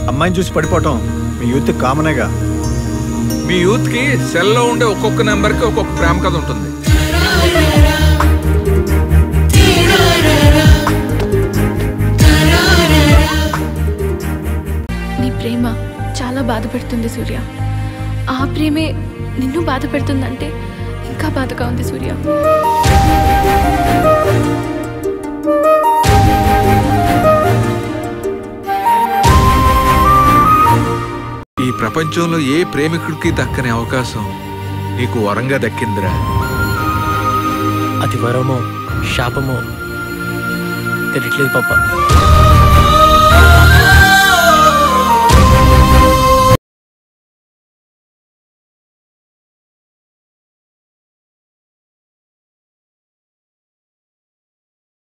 అమ్మాయిని చూసి పడిపోవటం మీ యూత్ కామనేగా మీ యూత్ కి సెల్లో ఉండే ఒక్కొక్క నెంబర్ కి ఒక్కొక్క ప్రేమ కథ ఉంటుంది నీ ప్రేమ చాలా బాధ పెడుతుంది సూర్య ఆ ప్రేమే నిన్ను బాధ పెడుతుందంటే ఇంకా బాధగా ఉంది సూర్య ఈ ప్రపంచంలో ఏ ప్రేమికుడికి దక్కని అవకాశం నీకు వరంగా దక్కిందిరా అది వరమో శాపమో తెలియట్లేదు పాప